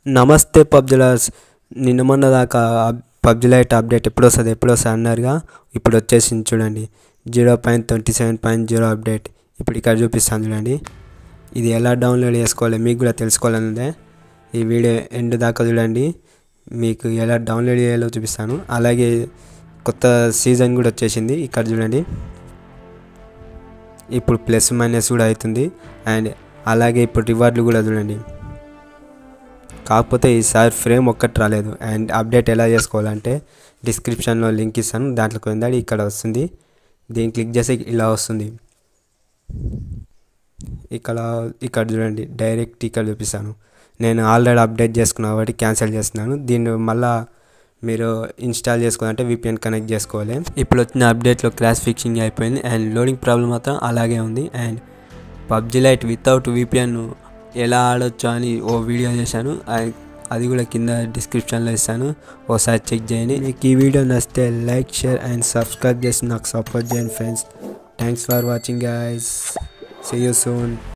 నమస్తే పబ్జిలర్స్ నిన్న మొన్న దాకా పబ్జి లైట్ అప్డేట్ ఎప్పుడు వస్తుంది ఎప్పుడు వస్తుంది అన్నారుగా ఇప్పుడు వచ్చేసింది చూడండి zero point twenty seven point zero update ఇప్పుడు ఇక్కడ చూపిస్తాను చూడండి ఇది ఎలా డౌన్లోడ్ చేసుకోవాలి మీకు కూడా తెలుసుకోవాలని ఉందే ఈ వీడియో ఎండ్ దాకా చూడండి మీకు ఎలా డౌన్లోడ్ చేయాలో చూపిస్తాను అలాగే కొత్త సీజన్ కూడా వచ్చేసింది ఇక్కడ చూడండి ఇప్పుడు ప్లస్ మైనస్ కూడా అవుతుంది అండ్ అలాగే ఇప్పుడు రివార్డులు కూడా చూడండి కాకపోతే ఈసారి ఫ్రేమ్ ఒక్కటి రాలేదు అండ్ అప్డేట్ ఎలా చేసుకోవాలంటే డిస్క్రిప్షన్లో లింక్ ఇస్తాను దాంట్లోకి వెళ్ళాలి ఇక్కడ వస్తుంది దీన్ని క్లిక్ చేస్తే ఇలా వస్తుంది ఇక్కడ ఇక్కడ చూడండి డైరెక్ట్ ఇక్కడ చూపిస్తాను నేను ఆల్రెడీ అప్డేట్ చేసుకున్నా కాబట్టి క్యాన్సిల్ చేస్తున్నాను దీన్ని మళ్ళా మీరు ఇన్స్టాల్ చేసుకోవాలంటే విపిఎన్ కనెక్ట్ చేసుకోవాలి ఇప్పుడు వచ్చిన అప్డేట్లో క్రాష్ ఫిక్సింగ్ అయిపోయింది అండ్ లోడింగ్ ప్రాబ్లం మాత్రం అలాగే ఉంది and PUBG lite without VPN ఎలా ఆడొచ్చు అని ఓ వీడియో చేశాను అది కూడా కింద డిస్క్రిప్షన్లో ఇస్తాను ఓసారి చెక్ చేయండి మీకు ఈ వీడియో నచ్చితే లైక్ షేర్ అండ్ సబ్స్క్రైబ్ చేసి నాకు సపోర్ట్ చేయండి friends thanks for watching guys see you soon